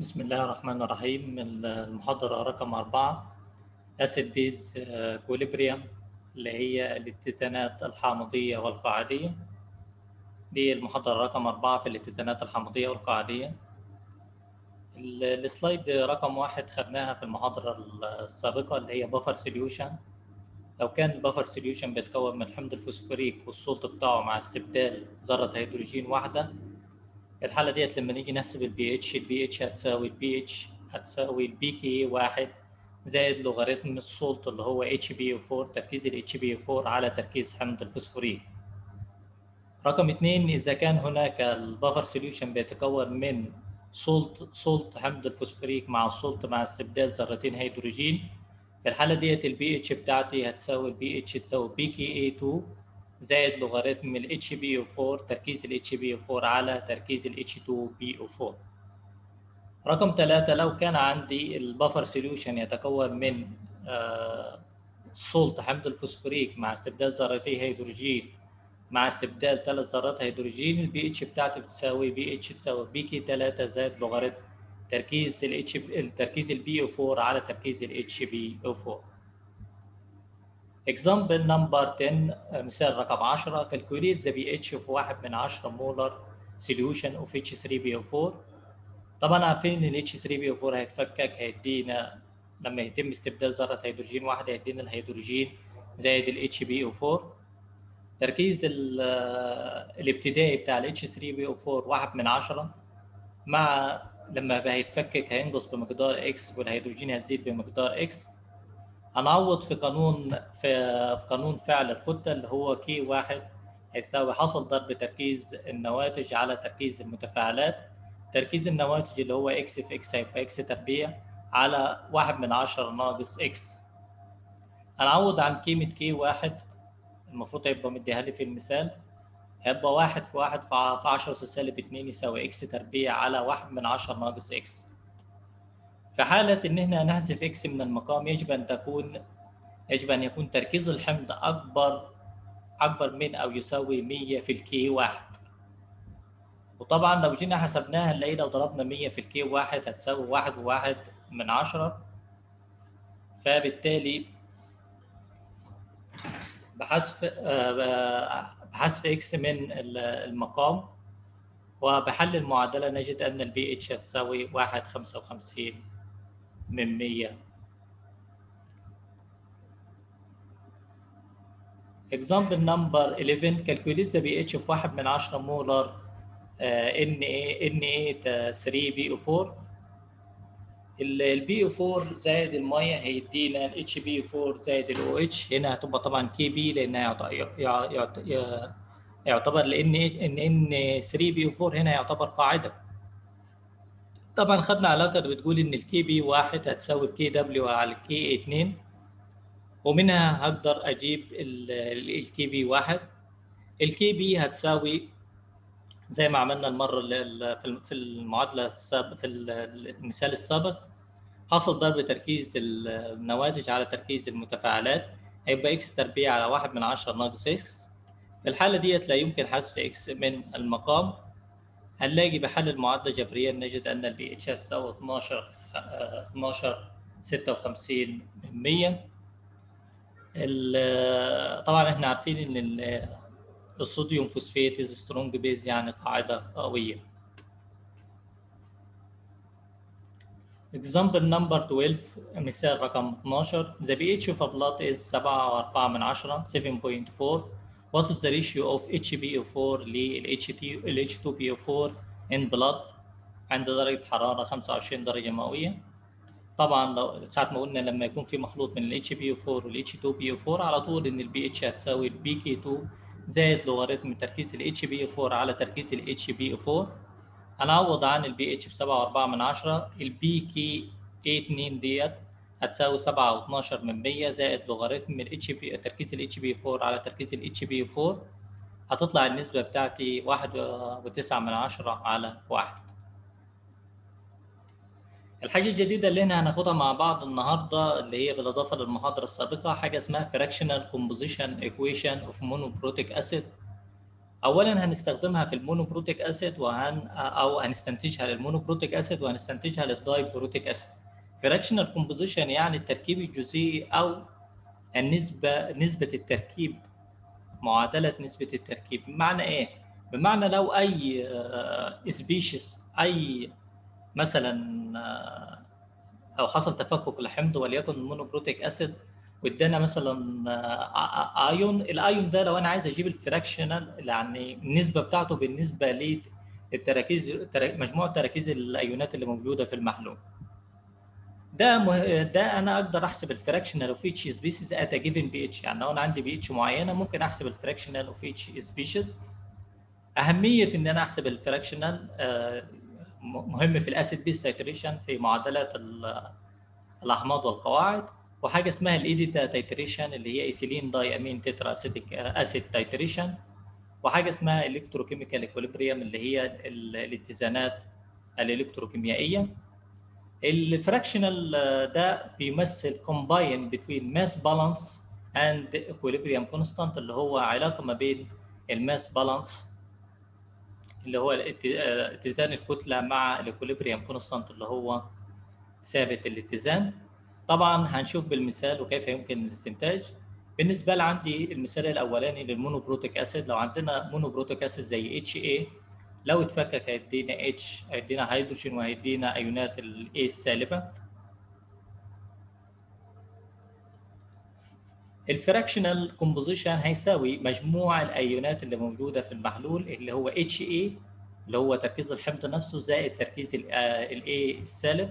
بسم الله الرحمن الرحيم المحاضرة رقم أربعة أسيد بيز كوليبريم اللي هي الاتزانات الحامضية والقاعدية دي المحاضرة رقم أربعة في الاتزانات الحامضية والقاعدية ال- السلايد رقم واحد خدناها في المحاضرة السابقة اللي هي بفر سوليوشن لو كان البفر سوليوشن بيتكون من حمض الفوسفوريك والسولت بتاعه مع استبدال ذرة هيدروجين واحدة الحالة ديت لما نيجي نحسب البي اتش البي اتش هتساوي البي اتش هتساوي البي كي واحد زائد لوغاريتم السولت اللي هو اتش بي او 4 تركيز الاتش بي او 4 على تركيز حمض الفوسفوريك رقم اثنين إذا كان هناك البفر سوليوشن بيتكون من سولت سولت حمض الفوسفوريك مع السولت مع استبدال ذرتين هيدروجين في الحالة ديت البي اتش بتاعتي هتساوي البي اتش تساوي بي كي اي 2 زائد لوغاريتم ال HbO4 تركيز ال HbO4 على تركيز ال H2PO4 رقم ثلاثة لو كان عندي البفر سوليوشن يتكون من سولت حمض الفوسفوريك مع استبدال ذرتي هيدروجين مع استبدال ثلاث ذرات هيدروجين البي اتش بتاعتي بتساوي بي اتش تساوي بي كي 3 زائد لوغاريتم تركيز ال اتش تركيز البي او 4 على تركيز ال اتش بي او 4 example number 10 مثال رقم 10 calculate the pH of 1 من 10 molar solution of H3PO4 طبعا عارفين ان ال H3PO4 هيتفكك هيدينا لما يتم استبدال ذرة هيدروجين واحدة هيدينا الهيدروجين زائد ال HbO4 تركيز الابتدائي بتاع ال H3PO4 1 من 10 مع لما هيتفكك هينقص بمقدار X والهيدروجين هتزيد بمقدار X هنعوض في قانون في, في قانون فعل الكتله اللي هو كي واحد هيساوي حصل ضرب تركيز النواتج على تركيز المتفاعلات تركيز النواتج اللي هو اكس في اكس هيبقى اكس تربيع على واحد من عشرة ناقص اكس هنعوض عن قيمة كي واحد المفروض هيبقى مديها لي في المثال هيبقى واحد في واحد في عشرة سالب اتنين يساوي اكس تربيع على واحد من عشرة ناقص اكس في حالة إن إحنا نحذف إكس من المقام يجب أن تكون يجب أن يكون تركيز الحمض أكبر أكبر من أو يساوي 100 في الكي واحد وطبعا لو جينا حسبناها نلاقي لو ضربنا 100 في الكي واحد هتساوي واحد وواحد من عشرة فبالتالي بحذف بحذف إكس من المقام وبحل المعادلة نجد أن البي اتش هتساوي واحد خمسة وخمسين من مية example number 11 calculate the pH of واحد من عشرة مولر Na Na 3 BO4 البي او 4 زائد الميه هيدينا الاتش بي 4 زائد الاو اتش هنا هتبقى طبعا كي بي لانها يعتبر لان ان ان 3 بي 4 هنا يعتبر قاعده طبعا خدنا علاقه بتقول ان الكي بي 1 هتساوي الكي دبليو على الكي 2 ومنها هقدر اجيب الكي بي 1 الكي بي هتساوي زي ما عملنا المره في المعادله السابقه في المثال السابق حصل ضرب تركيز النواتج على تركيز المتفاعلات هيبقى اكس تربيع على 1 من 10 ناقص اكس في الحالة ديت لا يمكن حذف اكس من المقام هنلاقي بحل المعادلة جبريا نجد أن البي اتش هتساوي 12 12 56 من 100 طبعا احنا عارفين ان الصوديوم فوسفات از سترونج بيز يعني قاعدة قوية example number 12 مثال رقم 12 the pH of a blood is 7.4 من 10 7.4 what is the ratio of HbO4 لل H2PO4 in blood عند درجة حرارة 25 درجة مئوية طبعا لو ساعة ما قلنا لما يكون في مخلوط من ال HbO4 وال H2PO4 على طول إن البي اتش هتساوي البي كي 2 زائد لوغاريتم تركيز ال HbO4 على تركيز ال HbO4 هنعوض عن البي اتش ب 7.4 من 10 البي كي 2 ديت هتساوي 7 و12 من 100 زائد لوغاريتم ال اتش بي تركيز ال اتش بي 4 على تركيز ال اتش بي 4 هتطلع النسبة بتاعتي 1.9 من 10 على 1 الحاجة الجديدة اللي احنا هناخدها مع بعض النهاردة اللي هي بالإضافة للمحاضرة السابقة حاجة اسمها fractional composition equation of monoprotic acid اولا هنستخدمها في المونوبروتيك اسيد وهن او هنستنتجها للمونوبروتيك اسيد وهنستنتجها للدايبروتيك اسيد فراكشنال كومبوزيشن يعني التركيب الجزيئي او النسبه نسبه التركيب معادله نسبه التركيب بمعنى ايه بمعنى لو اي سبيشيز اي مثلا او حصل تفكك لحمض وليكن مونوبروتيك اسيد وادانا مثلا ايون الايون ده لو انا عايز اجيب الفراكشنال يعني النسبه بتاعته بالنسبه للتراكيز مجموع تراكيز الايونات اللي موجوده في المحلول ده مه... ده انا اقدر احسب الفراكشنال اوف ايتش سبيسيز ات ا جيفن بي اتش يعني لو انا عندي بي اتش معينه ممكن احسب الفراكشنال اوف ايتش سبيشيز اهميه ان انا احسب الفراكشنال مهم في الاسيد بيس تايتريشن في معادلات الاحماض والقواعد وحاجه اسمها الايديتا تايتريشن اللي هي ايثيلين داي امين تترا اسيتيك اسيد تايتريشن وحاجه اسمها الكتروكيميكال اكوليبريم اللي هي الاتزانات الالكتروكيميائيه الفراكشنال ده بيمثل كومباين بين ماس بالانس اند اكوليبريم كونستانت اللي هو علاقه ما بين الماس بالانس اللي هو اتزان الكتله مع الاكوليبريم كونستانت اللي هو ثابت الاتزان طبعا هنشوف بالمثال وكيف يمكن الاستنتاج بالنسبه لي عندي المثال الاولاني للمونوبروتيك اسيد لو عندنا مونوبروتيك اسيد زي اتش اي لو اتفكك هيدينا اتش هيدينا هيدروجين وهيدينا ايونات الاي السالبه الفراكشنال كومبوزيشن هيساوي مجموع الايونات اللي موجوده في المحلول اللي هو اتش اي اللي هو تركيز الحمض نفسه زائد تركيز الاي السالب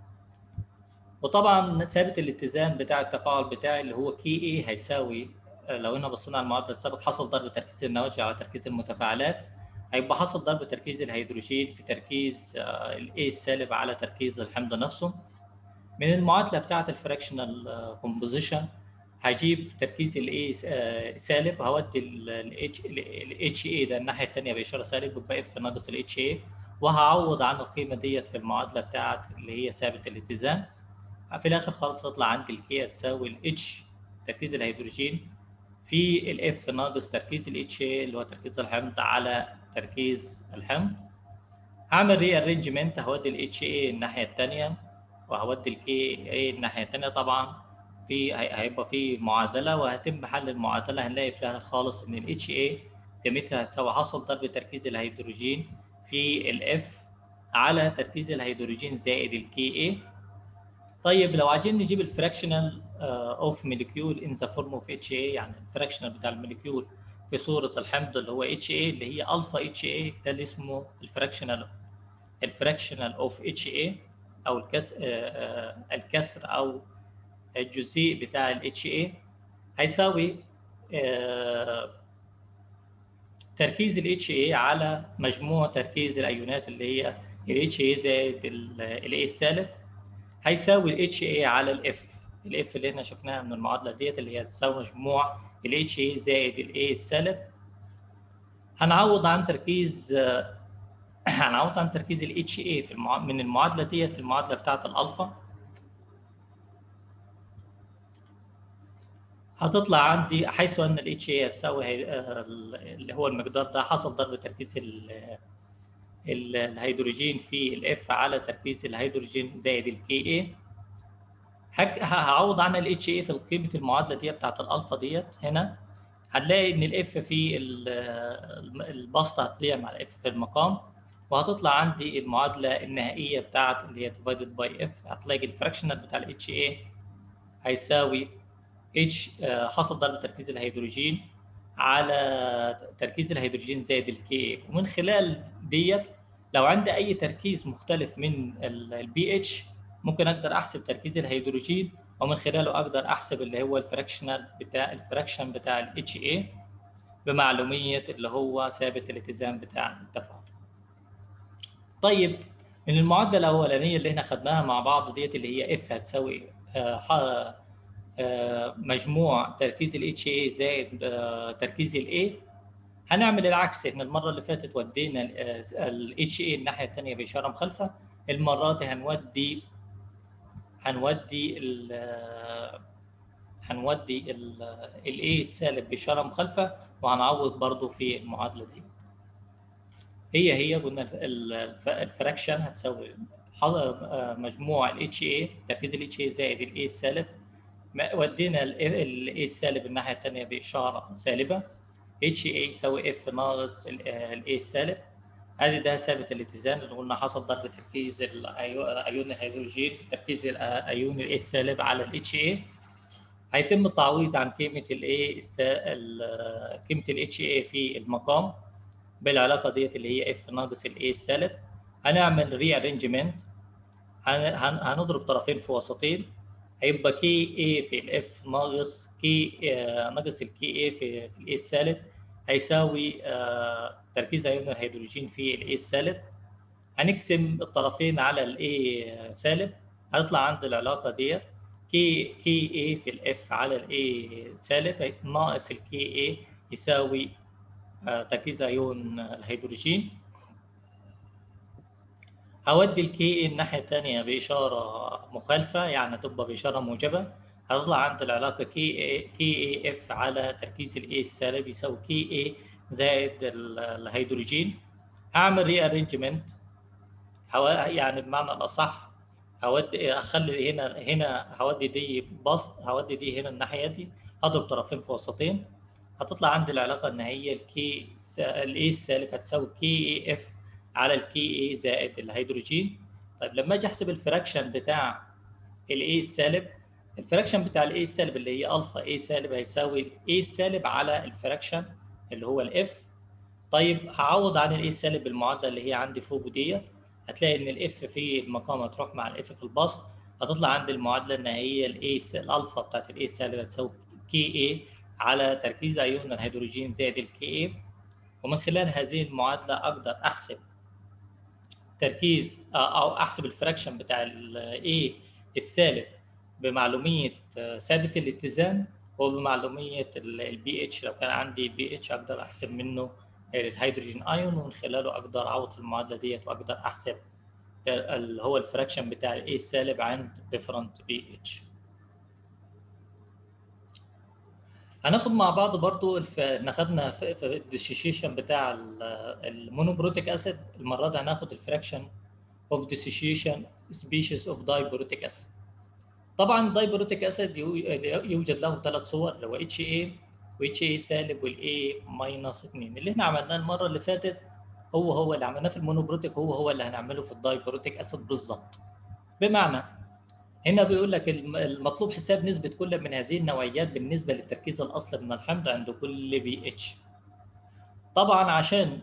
وطبعا ثابت الاتزان بتاع التفاعل بتاعي اللي هو كي اي هيساوي لو احنا بصينا على المعادله السابق حصل ضرب تركيز النواتج على تركيز المتفاعلات هيبقى حصل ضرب تركيز الهيدروجين في تركيز الاي السالب على تركيز الحمض نفسه من المعادله بتاعه الفراكشنال كومبوزيشن هجيب تركيز الاي سالب هودي الاتش اي ده الناحيه الثانيه باشاره سالب يبقى اف ناقص الاتش اي وهعوض عن القيمه ديت في المعادله بتاعه اللي هي ثابت الاتزان في الاخر خالص تطلع عندي الكي تساوي الاتش تركيز الهيدروجين في الاف ناقص تركيز الاتش اي اللي هو تركيز الحمض على تركيز الحمض هعمل ري ارينجمنت هودي الاتش اي الناحيه الثانيه وهودي الكي اي الناحيه الثانيه طبعا في هيبقى في معادله وهتم حل المعادله هنلاقي في الاخر خالص ان الاتش اي قيمتها هتساوي حصل ضرب تركيز الهيدروجين في الاف على تركيز الهيدروجين زائد الكي اي طيب لو عايزين نجيب الفراكشنال اوف موليكيول ان ذا فورم اوف اتش اي يعني الفراكشنال بتاع الموليكيول في صوره الحمض اللي هو اتش اي اللي هي الفا اتش اي ده اللي اسمه الفراكشنال الفراكشنال اوف اتش اي او الكسر الكسر او الجزيء بتاع الاتش اي هيساوي تركيز الاتش اي على مجموع تركيز الايونات اللي هي الاتش اي زائد الاي السالب هيساوي الاتش اي على الاف الاف اللي احنا شفناها من المعادله ديت اللي هي تساوي مجموع الاتش اي زائد الاي السالب هنعوض عن تركيز هنعوض عن تركيز الاتش اي في المع... من المعادله ديت في المعادله بتاعه الالفا هتطلع عندي حيث ان الاتش اي تساوي اللي هو المقدار ده حصل ضرب تركيز الهيدروجين في الاف على تركيز الهيدروجين زائد الكي اي هعوض عن الاتش اي في قيمه المعادله دي بتاعت الالفا ديت هنا هتلاقي ان الاف في البسطه هتضيع مع الاف في المقام وهتطلع عندي المعادله النهائيه بتاعت اللي هي ديفايدد باي اف هتلاقي الفراكشنال بتاع الاتش اي هيساوي اتش حصل ضرب تركيز الهيدروجين على تركيز الهيدروجين زائد الكي ومن خلال ديت لو عندي اي تركيز مختلف من البي اتش ممكن اقدر احسب تركيز الهيدروجين ومن خلاله اقدر احسب اللي هو الفراكشنال بتاع الفراكشن بتاع الاتش اي بمعلوميه اللي هو ثابت الاتزان بتاع التفاعل. طيب من المعادله الاولانيه اللي احنا خدناها مع بعض ديت اللي هي اف هتساوي آه آه مجموع تركيز الاتش اي زائد آه تركيز الاي هنعمل العكس احنا المره اللي فاتت ودينا الاتش اي الناحيه الثانيه باشاره مخالفه المره دي هنودي هنودي هنودي الاي السالب باشاره مخالفه وهنعوض برضو في المعادله دي هي هي قلنا الفراكشن هتساوي مجموع الاتش اي تركيز الاتش اي زائد الاي السالب ودينا الاي السالب الناحيه الثانيه باشاره سالبه اتش اي يساوي اف ناقص الاي السالب ادي ده ثابت الاتزان اللي قلنا حصل ضرب تركيز ايون الهيدروجين في تركيز الايون الاي السالب على الاتش اي هيتم التعويض عن قيمه الاي قيمه الاتش اي في المقام بالعلاقه ديت اللي هي اف ناقص الاي السالب هنعمل ري ارينجمنت هنضرب طرفين في وسطين هيبقى كي اي في الاف ناقص كي ناقص الكي اي في الاي السالب هيساوي تركيز ايون الهيدروجين في الاي السالب هنقسم الطرفين على الاي سالب هيطلع عند العلاقه ديت كي كي اي في الاف على الاي سالب ناقص الكي اي يساوي تركيز ايون الهيدروجين هودي الكي الناحية الثانية بإشارة مخالفة يعني تبقى بإشارة موجبة هتطلع عند العلاقة كي كي اي اف على تركيز الاي السالب يساوي كي اي زائد الهيدروجين هعمل ري ارينجمنت يعني بمعنى الأصح هودي اخلي هنا هنا هودي دي بسط هودي دي هنا الناحية دي هضرب طرفين في وسطين هتطلع عندي العلاقة النهائية الكي الاي السالب هتساوي كي اي اف على الكي اي زائد الهيدروجين طيب لما اجي احسب الفراكشن بتاع الاي السالب الفراكشن بتاع الاي السالب اللي هي الفا اي سالب هيساوي الاي السالب على الفراكشن اللي هو الاف طيب هعوض عن الاي السالب بالمعادله اللي هي عندي فوق ديت هتلاقي ان الاف في المقام هتروح مع الاف في البسط هتطلع عندي المعادله النهائيه الاي الالفا بتاعت الاي السالب هتساوي كي اي على تركيز ايون الهيدروجين زائد الكي اي ومن خلال هذه المعادله اقدر احسب تركيز او احسب الفراكشن بتاع الاي السالب بمعلوميه ثابت الاتزان وبمعلوميه البي اتش لو كان عندي بي اتش اقدر احسب منه الهيدروجين ايون ومن خلاله اقدر اعوض في المعادله ديت واقدر احسب اللي هو الفراكشن بتاع الاي السالب عند ديفرنت بي اتش هناخد مع بعض برضو الف... ناخدنا في, في الديسيشيشن بتاع المونوبروتيك اسيد المره دي هناخد الفراكشن اوف ديسيشيشن سبيشيز اوف دايبروتيك اسيد طبعا الدايبروتيك اسيد يوجد له ثلاث صور اللي هو اتش اي واتش اي سالب والاي ماينس 2 اللي احنا عملناه المره اللي فاتت هو هو اللي عملناه في المونوبروتيك هو هو اللي هنعمله في الدايبروتيك اسيد بالظبط بمعنى هنا بيقول لك المطلوب حساب نسبة كل من هذه النوعيات بالنسبة للتركيز الأصلي من الحمض عند كل بي اتش. طبعا عشان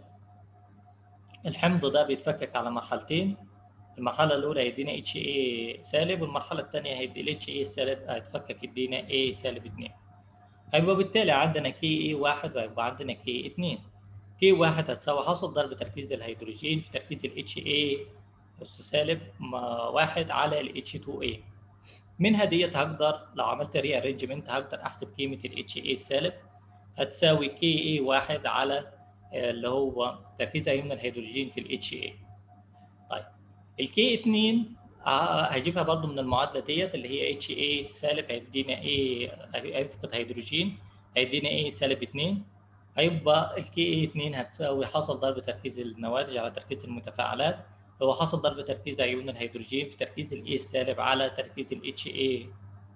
الحمض ده بيتفكك على مرحلتين المرحلة الأولى هيدينا اتش اي سالب والمرحلة الثانية هيدي الاتش اي سالب هيتفكك يدينا اي سالب 2. هيبقى بالتالي عندنا كي اي واحد وهيبقى عندنا كي 2. كي واحد هتساوي حاصل ضرب تركيز الهيدروجين في تركيز الاتش اي أس سالب واحد على ال H2A منها ديت هقدر لو عملت ري ارينجمنت هقدر احسب قيمة ال HA السالب هتساوي KA واحد على اللي هو تركيز أيون الهيدروجين في ال HA طيب ال K2 هجيبها برضو من المعادلة ديت اللي هي HA سالب هيدينا A هيفقد هيدروجين هيدينا A سالب 2 هيبقى ال KA2 هتساوي حصل ضرب تركيز النواتج على تركيز المتفاعلات هو حصل ضرب تركيز ايون الهيدروجين في تركيز الاي السالب على تركيز الاتش اي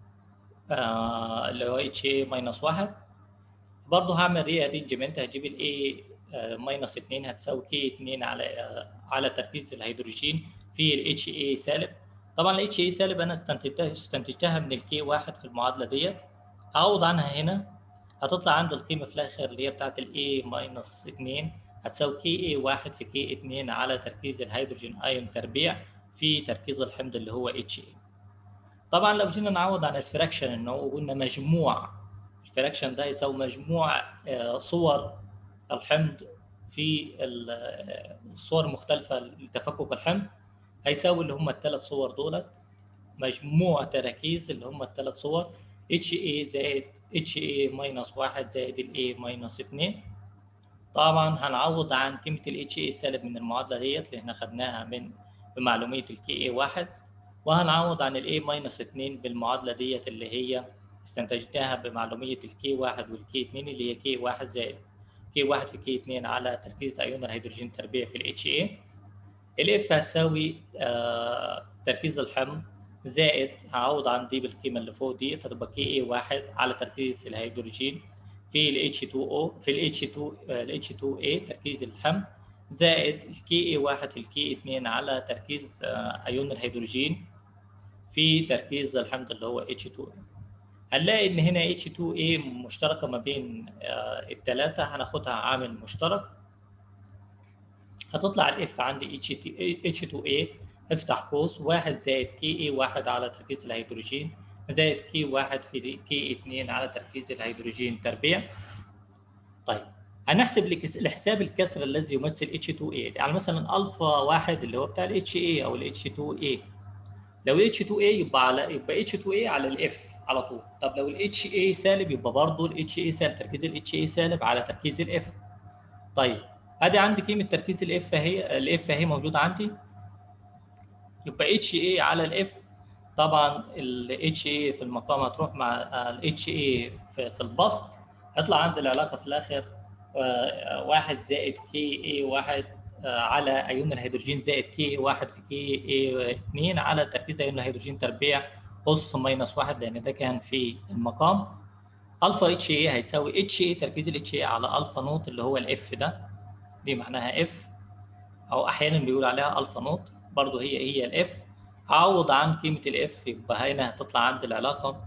آه اللي هو اتش اي ماينس واحد برضه هعمل ري ارينجمنت هجيب الاي ماينس 2 هتساوي كي 2 على آه على تركيز الهيدروجين في الاتش اي سالب طبعا الاتش اي سالب انا استنتجتها استنتجتها من الكي واحد في المعادله ديت هعوض عنها هنا هتطلع عندي القيمه في الاخر اللي هي بتاعت الاي ماينس 2 هتساوي كي اي واحد في كي 2 على تركيز الهيدروجين ايون تربيع في تركيز الحمض اللي هو اتش اي طبعا لو جينا نعوض عن الفراكشن انه قلنا مجموع الفراكشن ده يساوي مجموع صور الحمض في الصور المختلفة لتفكك الحمض هيساوي اللي هم الثلاث صور دولت مجموع تراكيز اللي هم الثلاث صور اتش اي زائد اتش اي ماينس واحد زائد الاي ماينس 2 طبعا هنعوض عن قيمه الاتش اي السالب من المعادله ديت اللي احنا خدناها من بمعلوميه الكي اي واحد وهنعوض عن الاي ماينس 2 بالمعادله ديت اللي هي استنتجناها بمعلوميه الكي 1 والكي 2 اللي هي كي 1 زائد كي 1 في كي 2 على تركيز ايون الهيدروجين تربيع في الاتش اي الاف هتساوي آه تركيز الحمض زائد هعوض عن دي بالقيمه اللي فوق دي هتبقى كي اي 1 على تركيز الهيدروجين في ال H2O في ال H2 ال H2A تركيز الحمض زائد الكي اي 1 في الكي 2 على تركيز ايون الهيدروجين في تركيز الحمض اللي هو H2A هنلاقي ان هنا H2A مشتركه ما بين الثلاثه هناخدها عامل مشترك هتطلع الاف عندي H2A افتح قوس 1 زائد كي اي 1 على تركيز الهيدروجين زائد كي 1 في كي 2 على تركيز الهيدروجين تربيع طيب هنحسب لحساب الكسر الذي يمثل H2A يعني مثلا الفا واحد اللي هو بتاع ال HA او ال H2A لو ال H2A يبقى على يبقى H2A على الاف على طول طب لو ال HA سالب يبقى برضه ال HA سالب تركيز ال HA سالب على تركيز الاف طيب ادي عندي قيمه تركيز الاف اهي الاف اهي موجوده عندي يبقى HA على الاف طبعا ال HA في المقام هتروح مع ال HA في, في البسط هيطلع عندي العلاقه في الاخر واحد زائد كي اي واحد على ايون الهيدروجين زائد كي واحد في كي اي 2 على تركيز ايون الهيدروجين تربيع قص ماينس واحد لان ده كان في المقام الفا اتش اي هيساوي اتش اي تركيز الاتش اي على الفا نوت اللي هو الاف ده دي معناها اف او احيانا بيقول عليها الفا نوت برضه هي هي الاف اعوض عن قيمه الاف يبقى هنا هتطلع عندي العلاقه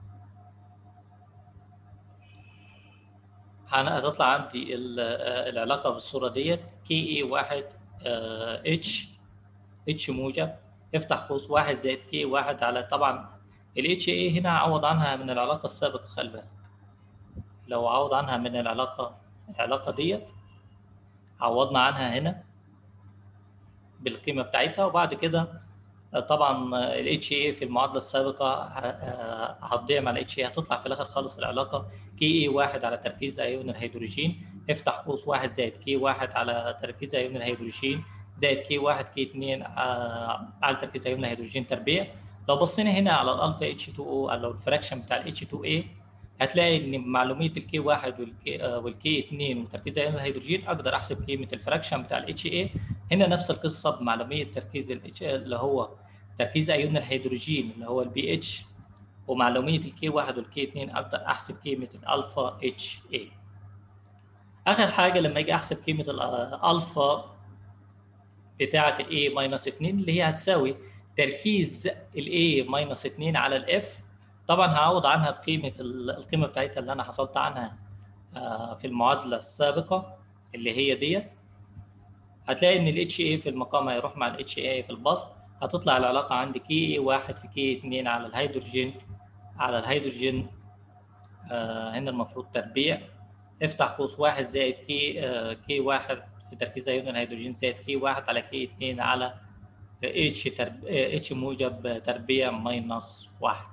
هتطلع عندي العلاقه بالصوره ديت كي اي واحد اتش اتش موجب افتح قوس واحد زائد كي واحد على طبعا الاتش اي هنا اعوض عنها من العلاقه السابقه خلي بالك لو اعوض عنها من العلاقه العلاقه ديت عوضنا عنها هنا بالقيمه بتاعتها وبعد كده طبعا الاتش اي في المعادله السابقه هتضيع مع الاتش اي هتطلع في الاخر خالص العلاقه كي اي واحد على تركيز ايون الهيدروجين افتح قوس واحد زائد كي واحد على تركيز ايون الهيدروجين زائد كي واحد كي 2 على تركيز ايون الهيدروجين تربيع لو بصينا هنا على الالفا اتش 2 او او الفراكشن بتاع الاتش 2 اي هتلاقي ان معلوميه الكي 1 والكي والكي 2 وتركيز ايون الهيدروجين اقدر احسب قيمه الفراكشن بتاع الاتش اي هنا نفس القصه بمعلوميه تركيز الاتش اللي هو تركيز ايون الهيدروجين اللي هو البي اتش ومعلوميه الكي 1 والكي 2 اقدر احسب قيمه الالفا اتش اي اخر حاجه لما اجي احسب قيمه الالفا بتاعه الاي ماينس 2 اللي هي هتساوي تركيز الاي ماينس 2 على الاف طبعا هعوض عنها بقيمه القيمه بتاعتها اللي انا حصلت عنها في المعادله السابقه اللي هي ديت هتلاقي ان الاتش اي في المقام هيروح مع الاتش اي في البسط هتطلع العلاقه عندي كي واحد في كي 2 على الهيدروجين على الهيدروجين آه هنا المفروض تربيع افتح قوس واحد زائد كي آه كي واحد في تركيز ايون الهيدروجين زائد كي واحد على كي 2 على اتش ترب... اتش موجب تربيع ماينس واحد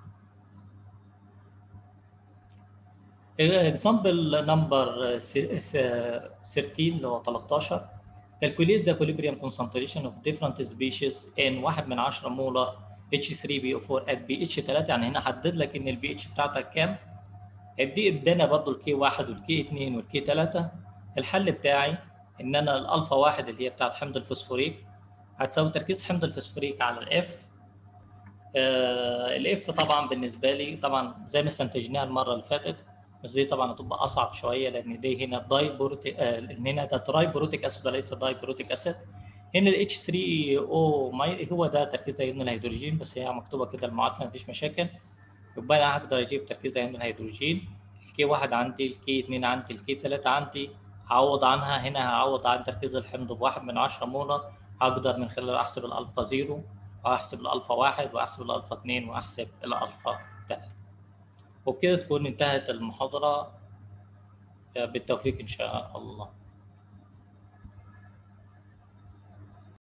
example number 13 اللي هو 13 calculate the equilibrium concentration of different species in 1 من 10 مولر H3BO4 at pH 3 يعني هنا حدد لك ان البي اتش بتاعتك كام دي ادانا برضه الكي 1 والكي 2 والكي 3 الحل بتاعي ان انا الالفا 1 اللي هي بتاعت حمض الفوسفوريك هتساوي تركيز حمض الفوسفوريك على الاف آه الاف طبعا بالنسبه لي طبعا زي ما استنتجناها المره اللي فاتت بس دي طبعا هتبقى اصعب شويه لان دي هنا داي بروتيك آه هنا ده تراي بروتيك اسيد وليس داي بروتيك اسيد هنا ال H3O هو ده تركيز ايون الهيدروجين بس هي مكتوبه كده المعادله مفيش مشاكل يبقى انا هقدر اجيب تركيز ايون الهيدروجين الكي 1 عندي الكي 2 عندي الكي 3 عندي هعوض عنها هنا هعوض عن تركيز الحمض بواحد من 10 مولر هقدر من خلال احسب الالفا 0 واحسب الالفا 1 واحسب الالفا 2 واحسب الالفا 3 وبكده تكون انتهت المحاضرة بالتوفيق إن شاء الله